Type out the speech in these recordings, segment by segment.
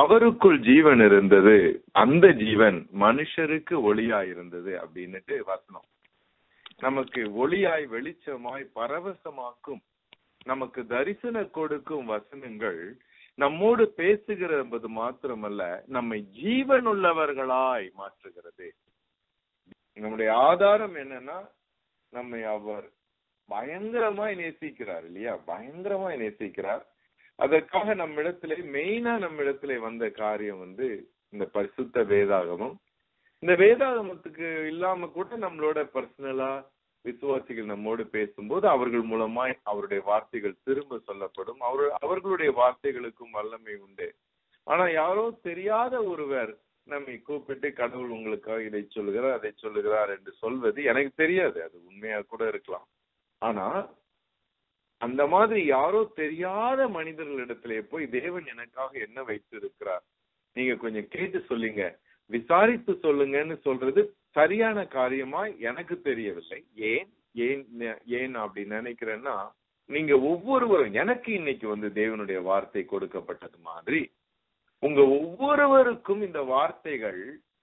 அவருக்குள் ஜீவன் இருந்தது அந்த ஜீவன் மனுஷருக்கு ஒளியாய் இருந்தது அப்படின்னுட்டு வசனம் நமக்கு ஒளியாய் வெளிச்சமாய் பரவசமாக்கும் நமக்கு தரிசன கொடுக்கும் வசனங்கள் நம்மோடு பேசுகிற என்பது மாத்திரமல்ல நம்மை ஜீவன் உள்ளவர்களாய் மாற்றுகிறது நம்முடைய ஆதாரம் என்னன்னா நம்மை அவர் பயங்கரமாய் நேசிக்கிறார் இல்லையா பயங்கரமாய் நேசிக்கிறார் அதற்காக நம்மிடத்திலே மெயினா நம்மிடத்திலே வந்த காரியம் வந்து இந்த பரிசுத்த வேதாகமம் இந்த வேதாகமத்துக்கு இல்லாம கூட நம்மளோட பர்சனலா விசுவாசிகள் நம்மோடு பேசும்போது அவர்கள் மூலமாய் அவருடைய வார்த்தைகள் திரும்ப சொல்லப்படும் அவர் அவர்களுடைய வார்த்தைகளுக்கும் வல்லமை உண்டு ஆனா யாரோ தெரியாத ஒருவர் நம்மை கூப்பிட்டு கடவுள் உங்களுக்காக இதை சொல்லுகிறார் அதை சொல்லுகிறார் என்று சொல்வது எனக்கு தெரியாது அது உண்மையா கூட இருக்கலாம் ஆனா அந்த மாதிரி யாரோ தெரியாத மனிதர்களிடத்திலே போய் தேவன் எனக்காக என்ன வைத்திருக்கிறார் நீங்க கொஞ்சம் கேட்டு சொல்லுங்க விசாரித்து சொல்லுங்கன்னு சொல்றது சரியான காரியமா எனக்கு தெரியவில்லை ஏன் ஏன் ஏன் அப்படி நினைக்கிறேன்னா நீங்க ஒவ்வொருவரும் எனக்கு இன்னைக்கு வந்து தேவனுடைய வார்த்தை கொடுக்கப்பட்டது மாதிரி உங்க ஒவ்வொருவருக்கும் இந்த வார்த்தைகள்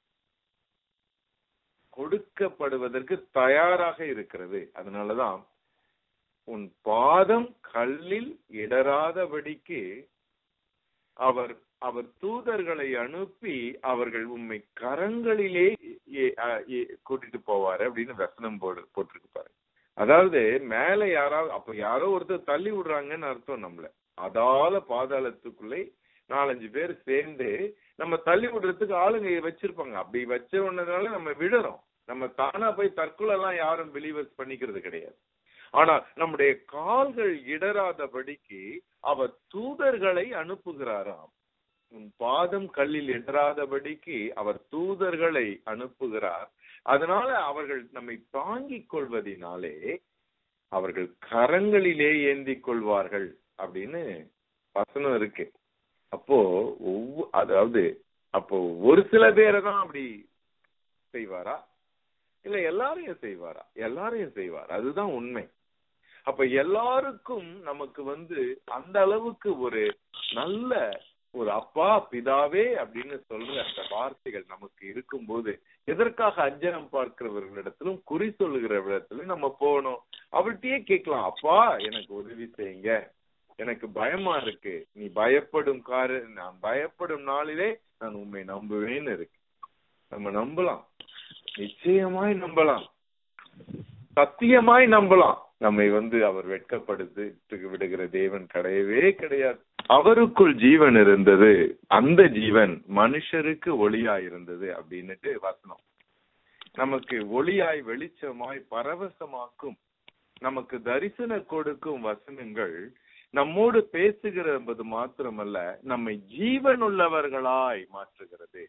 கொடுக்கப்படுவதற்கு தயாராக இருக்கிறது அதனாலதான் உன் பாதம் கல்லில் இடராதபடிக்கு அவர் அவர் தூதர்களை அனுப்பி அவர்கள் உண்மை கரங்களிலே கூட்டிட்டு போவாரு அப்படின்னு வசனம் போடு போட்டிருக்கு பாரு அதாவது மேல யாராவது அப்ப யாரோ ஒருத்தர் தள்ளி விடுறாங்கன்னு அர்த்தம் நம்மள அதால பாதாளத்துக்குள்ளே நாலஞ்சு பேர் சேர்ந்து நம்ம தள்ளி விடுறதுக்கு ஆளுங்க வச்சிருப்பாங்க அப்படி வச்ச உடனேனால நம்ம விடுறோம் நம்ம தானா போய் தற்கொலை எல்லாம் யாரும் பிலீவர்ஸ் பண்ணிக்கிறது கிடையாது ஆனா நம்முடைய கால்கள் இடராதபடிக்கு அவர் தூதர்களை அனுப்புகிறாராம் உன் பாதம் கல்லில் இடராதபடிக்கு அவர் தூதர்களை அனுப்புகிறார் அதனால அவர்கள் நம்மை தாங்கிக் கொள்வதினாலே அவர்கள் கரங்களிலே ஏந்தி கொள்வார்கள் அப்படின்னு வசனம் இருக்கு அப்போ ஒவ்வொரு அதாவது அப்போ ஒரு சில பேரை தான் அப்படி செய்வாரா இல்ல எல்லாரையும் செய்வாரா எல்லாரையும் செய்வார் அதுதான் உண்மை அப்ப எல்லாருக்கும் நமக்கு வந்து அந்த அளவுக்கு ஒரு நல்ல ஒரு அப்பா பிதாவே அப்படின்னு சொல்ற அந்த வார்த்தைகள் நமக்கு இருக்கும்போது எதற்காக அஞ்சனம் பார்க்கிறவர்களிடத்திலும் குறி சொல்லுகிறவரிடத்திலும் நம்ம போகணும் அவர்கிட்டயே கேட்கலாம் அப்பா எனக்கு உதவி செய்யுங்க எனக்கு பயமா இருக்கு நீ பயப்படும் காரு நான் பயப்படும் நாளிலே நான் உண்மை நம்புவேன்னு இருக்கு நம்ம நம்பலாம் நிச்சயமாய் நம்பலாம் சத்தியமாய் நம்பலாம் நம்மை வந்து அவர் வெட்கப்படுத்தி விடுகிற தேவன் கிடையவே கிடையாது அவருக்குள் ஜீவன் இருந்தது அந்த ஜீவன் மனுஷருக்கு ஒளியாய் இருந்தது அப்படின்னுட்டு வசனம் நமக்கு ஒளியாய் வெளிச்சமாய் பரவசமாக்கும் நமக்கு தரிசன கொடுக்கும் வசனங்கள் நம்மோடு பேசுகிற என்பது மாத்திரமல்ல நம்மை ஜீவன் உள்ளவர்களாய் மாற்றுகிறது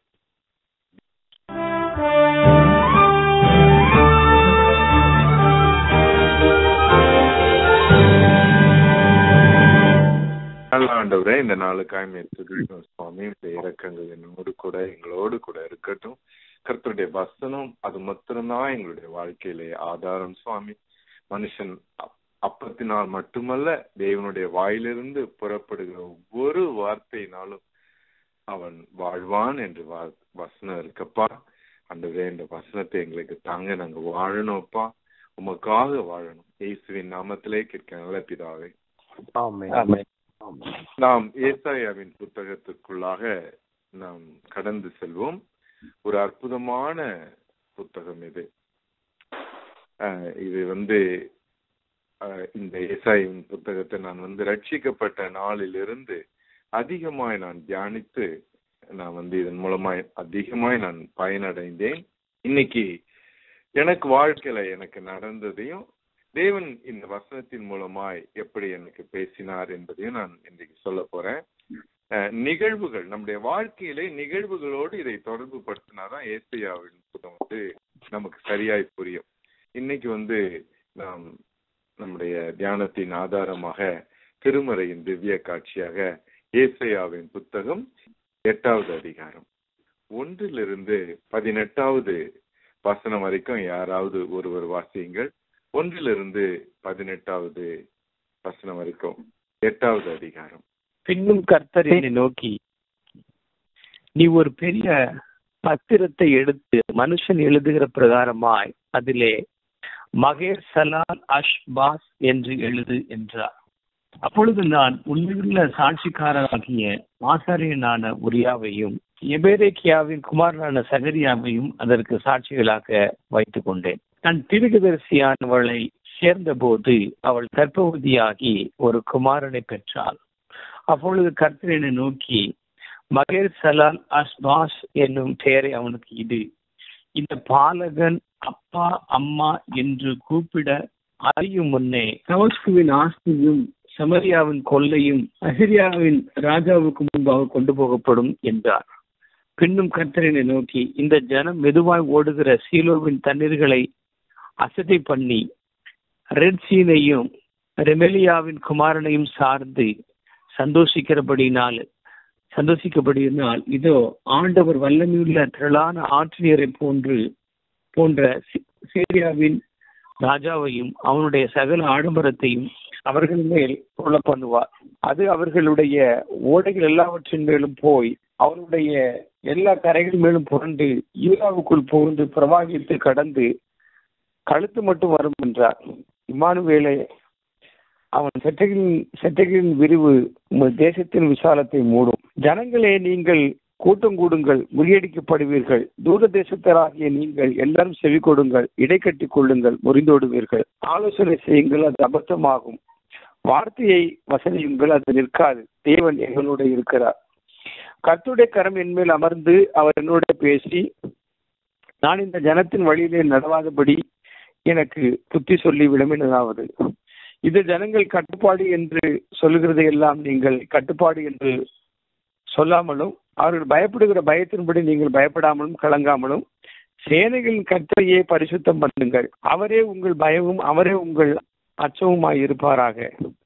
நல்ல ஆண்டவரே இந்த நாளுக்காய் துதிக்கும் சுவாமி இந்த இறக்கங்கள் என்னோடு கூட எங்களோடு கூட இருக்கட்டும் கர்த்தருடைய வசனம் அது மாத்திரம்தான் எங்களுடைய வாழ்க்கையிலே ஆதாரம் சுவாமி மனுஷன் அப்பத்தினால் மட்டுமல்ல தேவனுடைய வாயிலிருந்து புறப்படுகிற ஒவ்வொரு வார்த்தையினாலும் அவன் வாழ்வான் என்று வசனம் இருக்கப்பா அண்டவரே இந்த வசனத்தை எங்களுக்கு தாங்க நாங்க வாழணும்ப்பா உமக்காக வாழணும் இயேசுவின் நாமத்திலே கேட்க நல்ல பிதாவே நாம் ஏசாயாவின் புத்தகத்திற்குள்ளாக நாம் கடந்து செல்வோம் ஒரு அற்புதமான புத்தகம் இது இது வந்து இந்த ஏசாயின் புத்தகத்தை நான் வந்து ரட்சிக்கப்பட்ட நாளிலிருந்து அதிகமாய் நான் தியானித்து நான் வந்து இதன் மூலமாய் அதிகமாய் நான் பயனடைந்தேன் இன்னைக்கு எனக்கு வாழ்க்கையில எனக்கு நடந்ததையும் தேவன் இந்த வசனத்தின் மூலமாய் எப்படி எனக்கு பேசினார் என்பதையும் நான் இன்றைக்கு சொல்ல போறேன் நிகழ்வுகள் நம்முடைய வாழ்க்கையிலே நிகழ்வுகளோடு இதை தொடர்பு படுத்தினாதான் ஏசையாவின் புத்தகம் வந்து நமக்கு சரியாய் புரியும் இன்னைக்கு வந்து நாம் நம்முடைய தியானத்தின் ஆதாரமாக திருமறையின் திவ்ய காட்சியாக ஏசையாவின் புத்தகம் எட்டாவது அதிகாரம் ஒன்றிலிருந்து பதினெட்டாவது வசனம் வரைக்கும் யாராவது ஒருவர் வாசியுங்கள் ஒன்றிலிருந்து பதினெட்டாவது வசனம் வரைக்கும் எட்டாவது அதிகாரம் பின்னும் கர்த்தர் என்னை நோக்கி நீ ஒரு பெரிய பத்திரத்தை எடுத்து மனுஷன் எழுதுகிற பிரகாரமாய் அதிலே மகேர் சலால் அஷ்பாஸ் என்று எழுது என்றார் அப்பொழுது நான் உண்மையுள்ள சாட்சிக்காரராகிய ஆசாரியனான உரியாவையும் எபேரேக்கியாவின் குமாரனான சகரியாவையும் அதற்கு சாட்சிகளாக வைத்துக் கொண்டேன் நான் திருகதரிசியானவளை சேர்ந்தபோது அவள் கர்ப்பவதியாகி ஒரு குமாரனை பெற்றாள் அப்பொழுது கர்த்தரனை நோக்கி மகேர் சலால் அஸ்பாஸ் என்னும் பெயரை அவனுக்கு இடு இந்த பாலகன் அப்பா அம்மா என்று கூப்பிட அறியும் முன்னே தமஸ்குவின் ஆஸ்தியும் சமரியாவின் கொள்ளையும் அசிரியாவின் ராஜாவுக்கு முன்பாக கொண்டு போகப்படும் என்றார் பின்னும் கர்த்தரனை நோக்கி இந்த ஜனம் மெதுவாய் ஓடுகிற சீலோவின் தண்ணீர்களை அசட்டை பண்ணி ரெட் சீனையும் ரெமெலியாவின் குமாரனையும் சார்ந்து சந்தோஷிக்கிறபடினால் சந்தோஷிக்கபடியினால் இதோ ஆண்டவர் வல்லமையுள்ள திரளான ஆற்றியரை போன்று போன்ற சீரியாவின் ராஜாவையும் அவனுடைய சகல ஆடம்பரத்தையும் அவர்கள் மேல் கொள்ள பண்ணுவார் அது அவர்களுடைய ஓடைகள் எல்லாவற்றின் மேலும் போய் அவருடைய எல்லா கரைகள் மேலும் புரண்டு ஈராவுக்குள் புகுந்து பிரவாகித்து கடந்து கழுத்து மட்டும் வரும் என்றார் இமானுவேலை அவன் செட்டகின் செட்டகின் விரிவு உங்கள் தேசத்தின் விசாலத்தை மூடும் ஜனங்களே நீங்கள் கூட்டம் கூடுங்கள் முறியடிக்கப்படுவீர்கள் தூர தேசத்தராகிய நீங்கள் எல்லாரும் செவி கொடுங்கள் இடைக்கட்டி கொள்ளுங்கள் முறிந்தோடுவீர்கள் ஆலோசனை செய்யுங்கள் அது அபத்தமாகும் வார்த்தையை வசனியுங்கள் அது நிற்காது தேவன் எங்களோட இருக்கிறார் கர்த்துடைய கரம் என்மேல் அமர்ந்து அவர் என்னோட பேசி நான் இந்த ஜனத்தின் வழியிலே நடவாதபடி எனக்கு புத்தி சொல்லி விளம்பினதாவது இது ஜனங்கள் கட்டுப்பாடு என்று சொல்லுகிறதை எல்லாம் நீங்கள் கட்டுப்பாடு என்று சொல்லாமலும் அவர்கள் பயப்படுகிற பயத்தின்படி நீங்கள் பயப்படாமலும் கலங்காமலும் சேனைகளின் கர்த்தரையே பரிசுத்தம் பண்ணுங்கள் அவரே உங்கள் பயமும் அவரே உங்கள் அச்சமுமாய் இருப்பாராக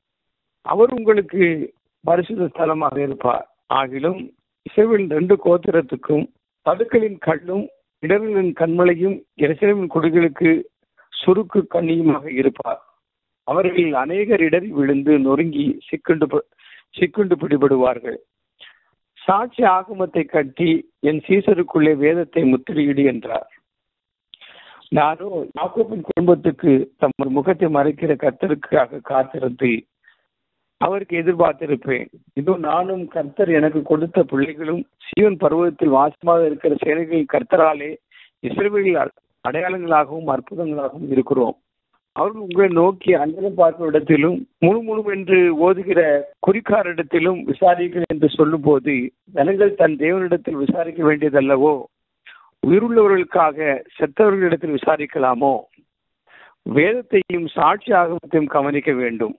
அவர் உங்களுக்கு பரிசுத்த ஸ்தலமாக இருப்பார் ஆகிலும் இசைவின் ரெண்டு கோத்திரத்துக்கும் பதுக்களின் கல்லும் இடர்களின் கண்மலையும் எரிசலமின் குடிகளுக்கு சுருக்கு கண்ணியுமாக இருப்பார் அவர்கள் அநேகர் இடறி விழுந்து நொறுங்கி சிக்குண்டு சிக்குண்டு பிடிபடுவார்கள் சாட்சி ஆகமத்தை கட்டி என் சீசருக்குள்ளே வேதத்தை முத்திரையிடு என்றார் நானோ யாக்கோப்பின் குடும்பத்துக்கு தமது முகத்தை மறைக்கிற கர்த்தருக்காக காத்திருந்து அவருக்கு எதிர்பார்த்திருப்பேன் இதோ நானும் கர்த்தர் எனக்கு கொடுத்த பிள்ளைகளும் சீவன் பருவத்தில் வாசமாக இருக்கிற சேனைகளில் கர்த்தராலே இஸ்ரேலில் அடையாளங்களாகவும் அற்புதங்களாகவும் இருக்கிறோம் அவர்கள் உங்களை நோக்கி அஞ்சலம் பார்க்கும் இடத்திலும் முழு முழு என்று ஓதுகிற குறிக்காரிடத்திலும் விசாரிக்க என்று சொல்லும் போது ஜனங்கள் தன் தேவனிடத்தில் விசாரிக்க வேண்டியதல்லவோ உயிருள்ளவர்களுக்காக செத்தவர்களிடத்தில் விசாரிக்கலாமோ வேதத்தையும் சாட்சி ஆகமத்தையும் கவனிக்க வேண்டும்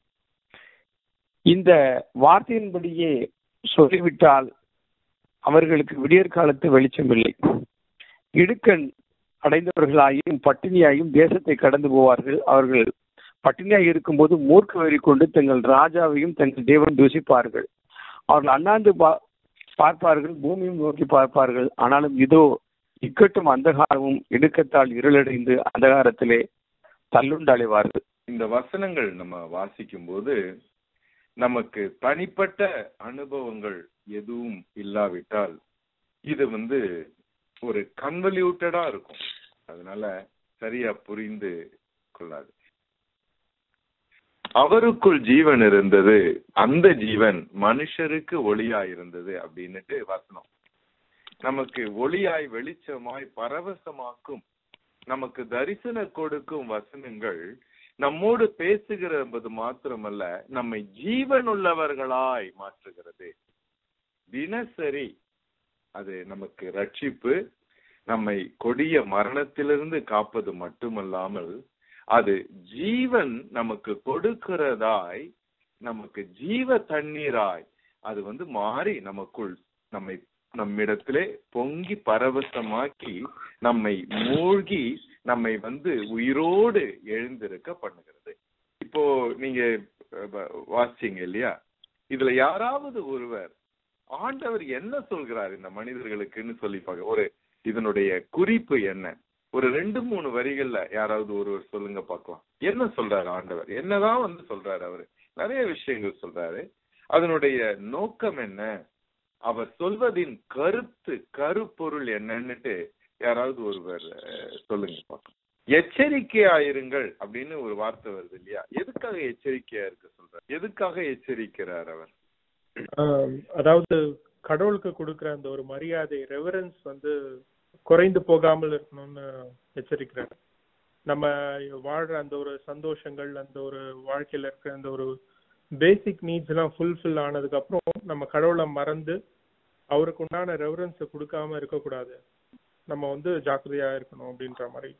இந்த வார்த்தையின்படியே சொல்லிவிட்டால் அவர்களுக்கு விடியற் காலத்து வெளிச்சம் இல்லை இடுக்கண் அடைந்தவர்களாயும் பட்டினியாயும் தேசத்தை கடந்து போவார்கள் அவர்கள் பட்டினியாய் இருக்கும்போது மூர்க்க வெறி கொண்டு தங்கள் ராஜாவையும் தங்கள் தேவன் தூசிப்பார்கள் அவர்கள் அண்ணாந்து பார்ப்பார்கள் பூமியும் நோக்கி பார்ப்பார்கள் ஆனாலும் இதோ இக்கட்டும் அந்தகாரமும் இடுக்கத்தால் இருளடைந்து அந்தகாரத்திலே தள்ளுண்டடைவார்கள் இந்த வசனங்கள் நம்ம வாசிக்கும் போது நமக்கு தனிப்பட்ட அனுபவங்கள் எதுவும் இல்லாவிட்டால் இது வந்து ஒரு கன்வல்யூட்டடா இருக்கும் அதனால சரியா புரிந்து கொள்ளாது அவருக்குள் ஜீவன் இருந்தது அந்த ஜீவன் மனுஷருக்கு ஒளியா இருந்தது அப்படின்னுட்டு வசனம் நமக்கு ஒளியாய் வெளிச்சமாய் பரவசமாக்கும் நமக்கு தரிசன கொடுக்கும் வசனங்கள் நம்மோடு பேசுகிறது மாத்திரமல்ல நம்மை ஜீவன் உள்ளவர்களாய் மாற்றுகிறது தினசரி அது நமக்கு ரட்சிப்பு நம்மை கொடிய மரணத்திலிருந்து காப்பது மட்டுமல்லாமல் அது ஜீவன் நமக்கு கொடுக்கிறதாய் நமக்கு ஜீவ தண்ணீராய் அது வந்து மாறி நமக்குள் நம்மை நம்மிடத்திலே பொங்கி பரவசமாக்கி நம்மை மூழ்கி நம்மை வந்து உயிரோடு எழுந்திருக்க பண்ணுகிறது இப்போ நீங்க வாசிச்சீங்க இல்லையா இதுல யாராவது ஒருவர் ஆண்டவர் என்ன சொல்கிறார் இந்த மனிதர்களுக்குன்னு சொல்லி பார்க்க ஒரு இதனுடைய குறிப்பு என்ன ஒரு ரெண்டு மூணு வரிகள்ல யாராவது ஒருவர் சொல்லுங்க பார்க்கலாம் என்ன சொல்றாரு ஆண்டவர் என்னதான் வந்து சொல்றாரு அவரு நிறைய விஷயங்கள் சொல்றாரு அதனுடைய நோக்கம் என்ன அவர் சொல்வதின் கருத்து கருப்பொருள் என்னன்னுட்டு யாராவது ஒருவர் அஹ், சொல்லுங்க பார்க்கலாம் எச்சரிக்கையாயிருங்கள் அப்படின்னு ஒரு வார்த்தை வருது இல்லையா எதுக்காக எச்சரிக்கையா இருக்க சொல்றார் எதுக்காக எச்சரிக்கிறார் அவர் ஆம், அதாவது கடவுளுக்கு கொடுக்கிற அந்த ஒரு மரியாதை ரெவரன்ஸ் வந்து குறைந்து போகாமல் இருக்கணும்னு எச்சரிக்கிறார் நம்ம வாழ்ற அந்த ஒரு சந்தோஷங்கள் அந்த ஒரு வாழ்க்கையில இருக்கிற அந்த ஒரு பேசிக் நீட்ஸ் எல்லாம் ஃபுல்ஃபில் ஆனதுக்கு அப்புறம் நம்ம கடவுளை மறந்து அவருக்கு உண்டான ரெவரன்ஸை கொடுக்காம இருக்கக்கூடாது நம்ம வந்து ஜாக்கிரதையா இருக்கணும் அப்படின்ற மாதிரி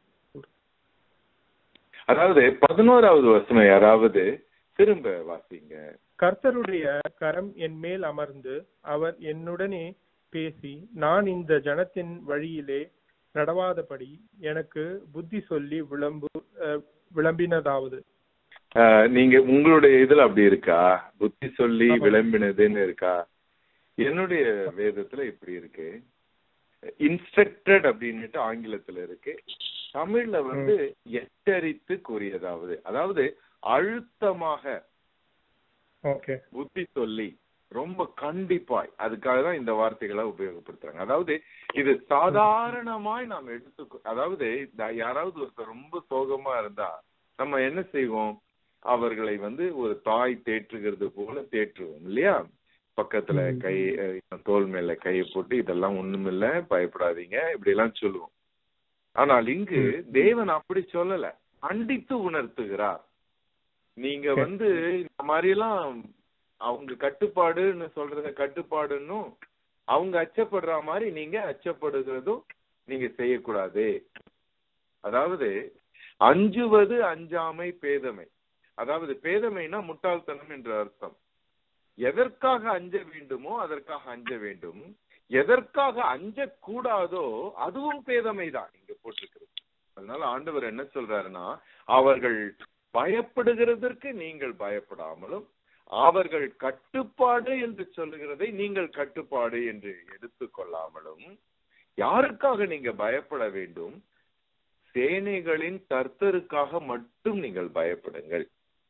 அதாவது பதினோராவது வசனம் யாராவது திரும்ப வாசிங்க கர்த்தருடைய கரம் என் மேல் அமர்ந்து அவர் என்னுடனே பேசி நான் இந்த ஜனத்தின் வழியிலே நடவாதபடி எனக்கு புத்தி சொல்லி விளம்பு அஹ், விளம்பினதாவது ஆஹ் நீங்க உங்களுடைய இதுல அப்படி இருக்கா புத்தி சொல்லி ஆமா. விளம்பினதுன்னு இருக்கா என்னுடைய வேதத்துல இப்படி இருக்கு இன்ஸ்ட்ரக்டட் அப்படின்னுட்டு ஆங்கிலத்துல இருக்கு தமிழ்ல வந்து எச்சரித்து கூறியதாவது அதாவது அழுத்தமாக ஓகே புத்தி சொல்லி ரொம்ப கண்டிப்பாய் அதுக்காக தான் இந்த வார்த்தைகளை உபயோகப்படுத்துறாங்க அதாவது இது சாதாரணமாய் நாம் எடுத்து அதாவது இந்த யாராவது ஒருத்தர் ரொம்ப சோகமா இருந்தா நம்ம என்ன செய்வோம் அவர்களை வந்து ஒரு தாய் தேற்றுகிறது போல தேற்றுவோம் இல்லையா பக்கத்துல ம். கை அஹ், தோள் மேல கையை போட்டு இதெல்லாம் ஒண்ணுமில்ல பயப்படாதீங்க இப்படி எல்லாம் சொல்லுவோம் ஆனால் இங்கு ம். தேவன் அப்படி சொல்லல கண்டித்து உணர்த்துகிறார் நீங்க Okay. வந்து இந்த மாதிரி எல்லாம் அவங்க கட்டுப்பாடுன்னு சொல்றத கட்டுப்பாடுன்னும் அவங்க அச்சப்படுற மாதிரி நீங்க அச்சப்படுகிறதும் நீங்க செய்யக்கூடாது அதாவது அஞ்சுவது அஞ்சாமை பேதமை அதாவது பேதமைனா முட்டாள்தனம் என்ற அர்த்தம் எதற்காக அஞ்ச வேண்டுமோ அதற்காக அஞ்ச வேண்டும் எதற்காக அஞ்ச கூடாதோ அதுவும் பேதமைதான் இங்க போட்டிருக்கிறது அதனால ஆண்டவர் என்ன சொல்றாருன்னா அவர்கள் பயப்படுகிறதற்கு நீங்கள் பயப்படாமலும் அவர்கள் கட்டுப்பாடு என்று சொல்லுகிறதை நீங்கள் கட்டுப்பாடு என்று எடுத்துக்கொள்ளாமலும் யாருக்காக நீங்க பயப்பட வேண்டும் சேனைகளின் கர்த்தருக்காக மட்டும் நீங்கள் பயப்படுங்கள்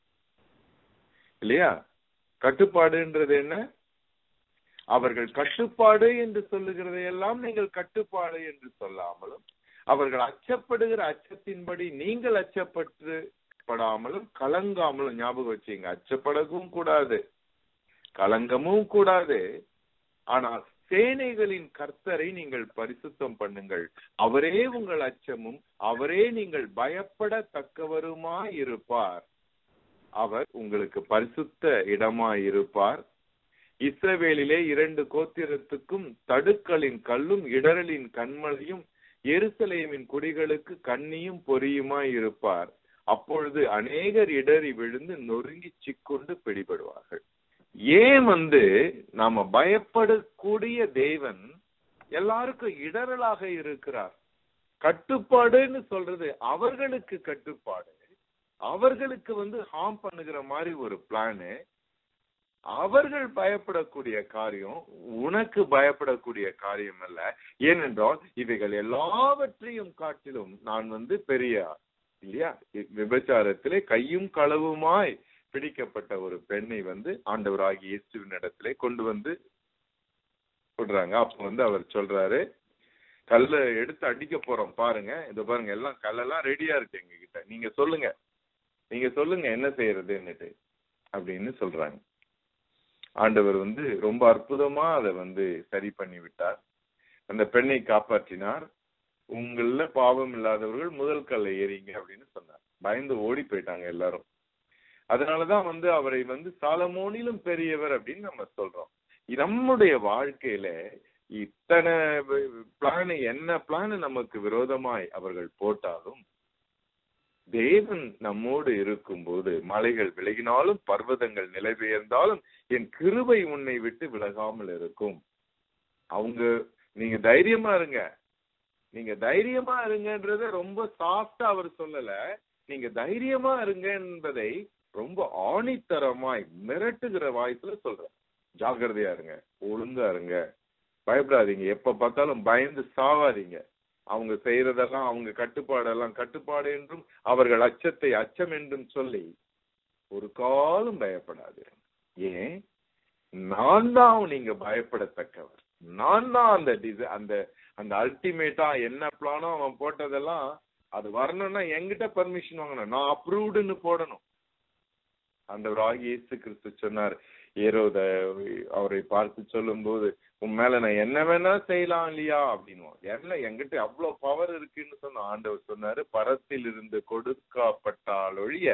இல்லையா கட்டுப்பாடுன்றது என்ன அவர்கள் கட்டுப்பாடு என்று சொல்லுகிறதையெல்லாம் நீங்கள் கட்டுப்பாடு என்று சொல்லாமலும் அவர்கள் அச்சப்படுகிற அச்சத்தின்படி நீங்கள் அச்சப்பட்டு படாமலும் கலங்காமலும் ஞாபகம் வச்சுங்க அச்சப்படவும் கூடாது கலங்கமும் கூடாது ஆனால் சேனைகளின் கர்த்தரை நீங்கள் பரிசுத்தம் பண்ணுங்கள் அவரே உங்கள் அச்சமும் அவரே நீங்கள் பயப்படத்தக்கவருமாய் இருப்பார் அவர் உங்களுக்கு பரிசுத்த இடமாய் இருப்பார் இஸ்ரவேலிலே இரண்டு கோத்திரத்துக்கும் தடுக்களின் கல்லும் இடரலின் கண்மலையும் எருசலேமின் குடிகளுக்கு கண்ணியும் பொரியுமாய் இருப்பார் அப்பொழுது அநேகர் இடறி விழுந்து நொறுங்கி சிக்கொண்டு பிடிபடுவார்கள் ஏன் வந்து நாம பயப்படக்கூடிய தேவன் எல்லாருக்கும் இடரலாக இருக்கிறார் கட்டுப்பாடுன்னு சொல்றது அவர்களுக்கு கட்டுப்பாடு அவர்களுக்கு வந்து ஹார்ம் பண்ணுகிற மாதிரி ஒரு பிளானு அவர்கள் பயப்படக்கூடிய காரியம் உனக்கு பயப்படக்கூடிய காரியம் அல்ல ஏனென்றால் இவைகள் எல்லாவற்றையும் காட்டிலும் நான் வந்து பெரிய இல்லையா விபச்சாரத்திலே கையும் களவுமாய் பிடிக்கப்பட்ட ஒரு பெண்ணை வந்து ஆண்டவராகிய இயேசுவின் இடத்திலே கொண்டு வந்து விடுறாங்க அப்ப வந்து அவர் சொல்றாரு கல்ல எடுத்து அடிக்க போறோம் பாருங்க இந்த பாருங்க எல்லாம் கல்லெல்லாம் ரெடியா இருக்கு எங்க கிட்ட நீங்க சொல்லுங்க நீங்க சொல்லுங்க என்ன செய்யறதுன்னுட்டு அப்படின்னு சொல்றாங்க ஆண்டவர் வந்து ரொம்ப அற்புதமா அதை வந்து சரி பண்ணி விட்டார் அந்த பெண்ணை காப்பாற்றினார் உங்கள பாவம் இல்லாதவர்கள் முதல் கல்லை ஏறிங்க அப்படின்னு சொன்னார் பயந்து ஓடி போயிட்டாங்க எல்லாரும் அதனாலதான் வந்து அவரை வந்து சாலமோனிலும் பெரியவர் அப்படின்னு நம்ம சொல்றோம் நம்முடைய வாழ்க்கையில இத்தனை பிளான் என்ன பிளான் நமக்கு விரோதமாய் அவர்கள் போட்டாலும் தேவன் நம்மோடு இருக்கும்போது மலைகள் விலகினாலும் பர்வதங்கள் நிலை பெயர்ந்தாலும் என் கிருபை உன்னை விட்டு விலகாமல் இருக்கும் அவங்க நீங்க தைரியமா இருங்க நீங்க தைரியமா இருங்கன்றத ரொம்ப சாஃப்டா அவர் சொல்லல நீங்க தைரியமா இருங்க என்பதை ரொம்ப ஆணித்தரமாய் மிரட்டுகிற வாய்ப்புல சொல்றேன் ஜாகிரதையா இருங்க ஒழுங்கா இருங்க பயப்படாதீங்க எப்ப பார்த்தாலும் பயந்து சாவாதீங்க அவங்க செய்யறதெல்லாம் அவங்க கட்டுப்பாடெல்லாம் கட்டுப்பாடு என்றும் அவர்கள் அச்சத்தை அச்சம் என்றும் சொல்லி ஒரு காலம் பயப்படாது ஏன் நான் தான் நீங்க பயப்படத்தக்கவர் நான் தான் அந்த டிசை அந்த அந்த அல்டிமேட்டா என்ன பிளானோ அவன் போட்டதெல்லாம் அது வரணும்னா என்கிட்ட பர்மிஷன் வாங்கணும் நான் அப்ரூவ்டுன்னு போடணும் அந்த இயேசு கிறிஸ்து சொன்னார் ஏரோத அவரை பார்த்து சொல்லும்போது உன் மேல நான் என்ன வேணா செய்யலாம் இல்லையா அப்படின்னு என்ன என்கிட்ட அவ்வளவு பவர் இருக்குன்னு சொன்ன ஆண்டவர் சொன்னாரு பரத்தில் இருந்து கொடுக்கப்பட்டால் ஒழிய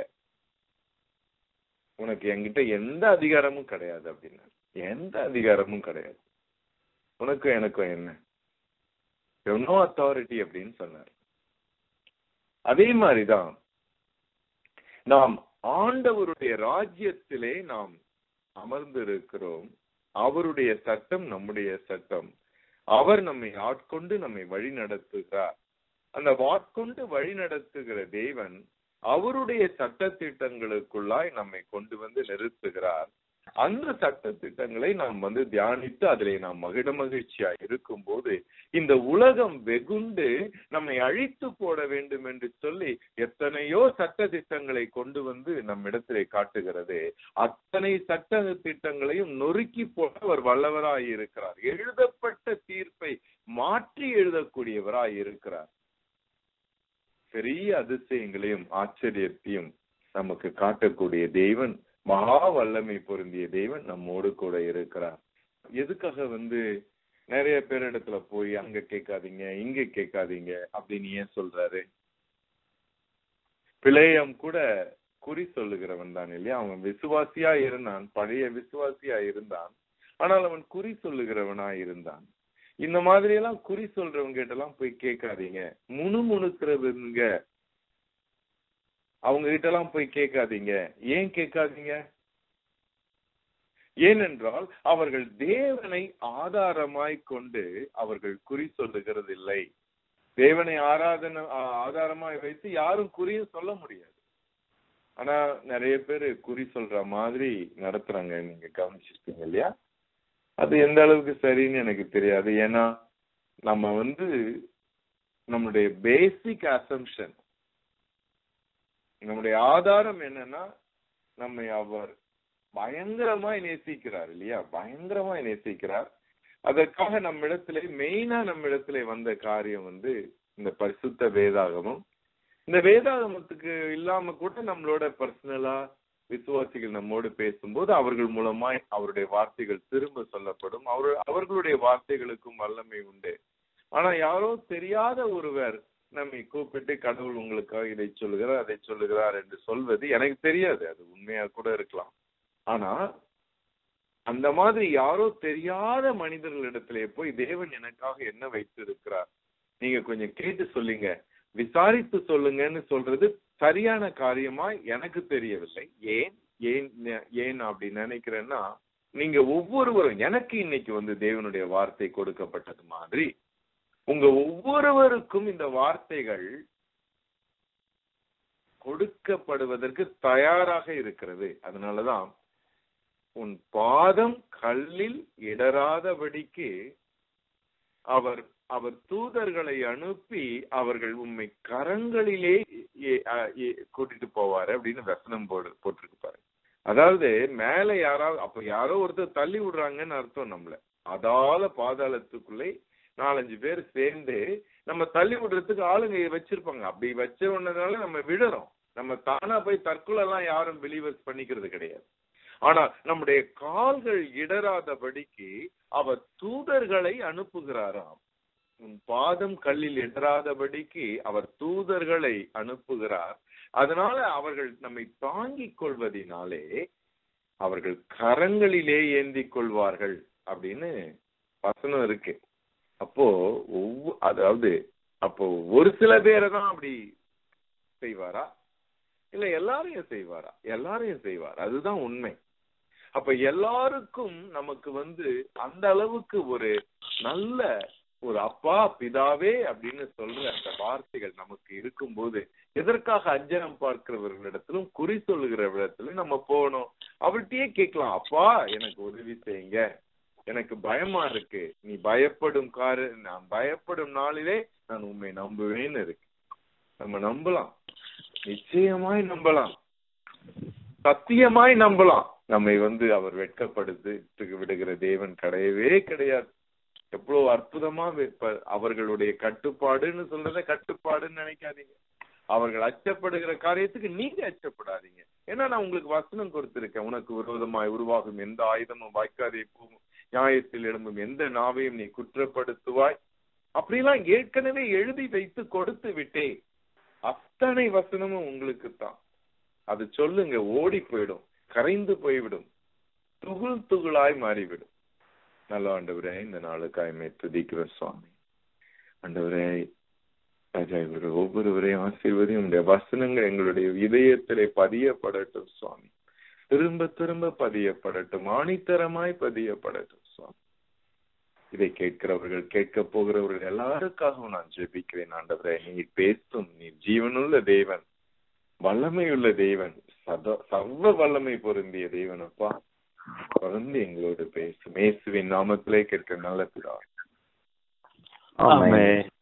உனக்கு என்கிட்ட எந்த அதிகாரமும் கிடையாது அப்படின்னா எந்த அதிகாரமும் கிடையாது உனக்கும் எனக்கும் என்ன நோ அத்தாரிட்டி அப்படின்னு சொன்னார் அதே மாதிரிதான் நாம் ஆண்டவருடைய ராஜ்யத்திலே நாம் அமர்ந்து இருக்கிறோம் அவருடைய சட்டம் நம்முடைய சட்டம் அவர் நம்மை ஆட்கொண்டு நம்மை வழி நடத்துகிறார் அந்த வாட்கொண்டு வழி நடத்துகிற தேவன் அவருடைய சட்ட திட்டங்களுக்குள்ளாய் நம்மை கொண்டு வந்து நிறுத்துகிறார் அந்த சட்ட திட்டங்களை நாம் வந்து தியானித்து அதிலே நாம் மகிழ மகிழ்ச்சியா இருக்கும் போது இந்த உலகம் வெகுண்டு நம்மை அழித்து போட வேண்டும் என்று சொல்லி எத்தனையோ சட்ட திட்டங்களை கொண்டு வந்து நம் இடத்திலே காட்டுகிறது அத்தனை சட்ட திட்டங்களையும் நொறுக்கி போட அவர் வல்லவராய் இருக்கிறார் எழுதப்பட்ட தீர்ப்பை மாற்றி எழுதக்கூடியவராய் இருக்கிறார் பெரிய அதிசயங்களையும் ஆச்சரியத்தையும் நமக்கு காட்டக்கூடிய தெய்வன் மகா வல்லமை பொருந்திய தெய்வன் நம்மோடு கூட இருக்கிறார் எதுக்காக வந்து நிறைய பேர் இடத்துல போய் அங்க கேட்காதீங்க இங்க கேட்காதீங்க அப்படின்னு ஏன் சொல்றாரு பிழையம் கூட குறி சொல்லுகிறவன் தான் இல்லையா அவன் விசுவாசியா இருந்தான் பழைய விசுவாசியா இருந்தான் ஆனால் அவன் குறி சொல்லுகிறவனா இருந்தான் இந்த மாதிரி எல்லாம் குறி சொல்றவங்க கிட்ட எல்லாம் போய் கேட்காதீங்க முணுமுணுக்கிறவங்க அவங்க கிட்ட எல்லாம் போய் கேட்காதீங்க ஏன் கேட்காதீங்க ஏனென்றால் அவர்கள் தேவனை ஆதாரமாய் கொண்டு அவர்கள் குறி சொல்லுகிறது இல்லை தேவனை ஆராதனை ஆதாரமாய் வைத்து யாரும் குறியும் சொல்ல முடியாது ஆனா நிறைய பேர் குறி சொல்ற மாதிரி நடத்துறாங்க நீங்க கவனிச்சிருக்கீங்க இல்லையா அது எந்த அளவுக்கு சரின்னு எனக்கு தெரியாது ஏன்னா நம்ம வந்து நம்முடைய பேசிக் அசம்ஷன் நம்முடைய ஆதாரம் என்னன்னா நம்மை அவர் பயங்கரமாய் நேசிக்கிறார் இல்லையா பயங்கரமாய் நேசிக்கிறார் அதற்காக நம்ம இடத்துல மெயினா நம்ம இடத்துல வந்த காரியம் வந்து இந்த பரிசுத்த வேதாகமம் இந்த வேதாகமத்துக்கு இல்லாம கூட நம்மளோட பர்சனலா விசுவாசிகள் நம்மோடு பேசும்போது அவர்கள் மூலமாய் அவருடைய வார்த்தைகள் திரும்ப சொல்லப்படும் அவர் அவர்களுடைய வார்த்தைகளுக்கும் வல்லமை உண்டு ஆனா யாரோ தெரியாத ஒருவர் நம்மை கூப்பிட்டு கடவுள் உங்களுக்காக இதை சொல்லுகிறார் அதை சொல்லுகிறார் என்று சொல்வது எனக்கு தெரியாது அது உண்மையா கூட இருக்கலாம் ஆனா அந்த மாதிரி யாரோ தெரியாத மனிதர்களிடத்திலே போய் தேவன் எனக்காக என்ன வைத்திருக்கிறார் நீங்க கொஞ்சம் கேட்டு சொல்லுங்க விசாரித்து சொல்லுங்கன்னு சொல்றது சரியான காரியமா எனக்கு தெரியவில்லை ஏன் ஏன் ஏன் அப்படி நினைக்கிறேன்னா நீங்க ஒவ்வொருவரும் எனக்கு இன்னைக்கு வந்து தேவனுடைய வார்த்தை கொடுக்கப்பட்டது மாதிரி உங்க ஒவ்வொருவருக்கும் இந்த வார்த்தைகள் கொடுக்கப்படுவதற்கு தயாராக இருக்கிறது அதனாலதான் உன் பாதம் கல்லில் இடராதபடிக்கு அவர் அவர் தூதர்களை அனுப்பி அவர்கள் உண்மை கரங்களிலே கூட்டிட்டு போவாரு அப்படின்னு வசனம் போடு போட்டிருக்கு பாரு அதாவது மேல யாராவது அப்ப யாரோ ஒருத்தர் தள்ளி விடுறாங்கன்னு அர்த்தம் நம்மள அதால பாதாளத்துக்குள்ளே நாலஞ்சு பேர் சேர்ந்து நம்ம தள்ளி விடுறதுக்கு ஆளுங்க வச்சிருப்பாங்க அப்படி வச்ச உடனேனால நம்ம விடுறோம் நம்ம தானா போய் தற்கொலை எல்லாம் யாரும் பிலீவர்ஸ் பண்ணிக்கிறது கிடையாது ஆனா நம்முடைய கால்கள் இடராதபடிக்கு அவர் தூதர்களை அனுப்புகிறாராம் உன் பாதம் கல்லில் இடராதபடிக்கு அவர் தூதர்களை அனுப்புகிறார் அதனால அவர்கள் நம்மை தாங்கிக் கொள்வதினாலே அவர்கள் கரங்களிலே ஏந்தி கொள்வார்கள் அப்படின்னு வசனம் இருக்கு அப்போ ஒவ்வொரு அதாவது அப்போ ஒரு சில பேரை தான் அப்படி செய்வாரா இல்ல எல்லாரையும் செய்வாரா எல்லாரையும் செய்வார் அதுதான் உண்மை அப்ப எல்லாருக்கும் நமக்கு வந்து அந்த அளவுக்கு ஒரு நல்ல ஒரு அப்பா பிதாவே அப்படின்னு சொல்ற அந்த வார்த்தைகள் நமக்கு இருக்கும்போது எதற்காக அஞ்சனம் பார்க்கிறவர்களிடத்திலும் குறி சொல்லுகிறவரிடத்திலும் நம்ம போகணும் அவர்கிட்டயே கேட்கலாம் அப்பா எனக்கு உதவி செய்யுங்க எனக்கு பயமா இருக்கு நீ பயப்படும் காரு நான் பயப்படும் நாளிலே நான் உண்மை நம்புவேன்னு இருக்கு நம்ம நம்பலாம் நிச்சயமாய் நம்பலாம் சத்தியமாய் நம்பலாம் நம்மை வந்து அவர் வெட்கப்படுத்தி விடுகிற தேவன் கிடையவே கிடையாது எவ்வளவு அற்புதமா வைப்பார் அவர்களுடைய கட்டுப்பாடுன்னு சொல்றத கட்டுப்பாடுன்னு நினைக்காதீங்க அவர்கள் அச்சப்படுகிற காரியத்துக்கு நீங்க அச்சப்படாதீங்க ஏன்னா நான் உங்களுக்கு வசனம் கொடுத்திருக்கேன் உனக்கு விரோதமாய் உருவாகும் எந்த ஆயுதமும் வாய்க்காதே போகும் நியாயத்தில் எழும்பும் எந்த நாவையும் நீ குற்றப்படுத்துவாய் அப்படிலாம் ஏற்கனவே எழுதி வைத்து கொடுத்து விட்டே அத்தனை வசனமும் உங்களுக்கு தான் அது சொல்லுங்க ஓடி போயிடும் கரைந்து போய்விடும் துகுள் துகுளாய் மாறிவிடும் நல்ல ஆண்டவரே இந்த நாளுக்காய் மே துதிக்கிற சுவாமி ஆண்டவரே ராஜா இவர் ஒவ்வொருவரையும் ஆசீர்வதியும் உங்களுடைய வசனங்கள் எங்களுடைய இதயத்திலே பதியப்படட்டும் சுவாமி திரும்ப திரும்ப பதியப்படட்டும் ஆணித்தரமாய் பதியப்படட்டும் சுவாமி இதை கேட்கிறவர்கள் கேட்க போகிறவர்கள் எல்லாருக்காகவும் நான் ஜெபிக்கிறேன் ஆண்டவரே நீர் பேசும் நீர் ஜீவனுள்ள தேவன் வல்லமையுள்ள தேவன் சத சர்வ வல்லமை பொருந்திய தேவன் அப்பா தொடர்ந்து எங்களோடு பேசும் இயேசுவின் நாமத்திலே கேட்க நல்ல பிதா ஆமென்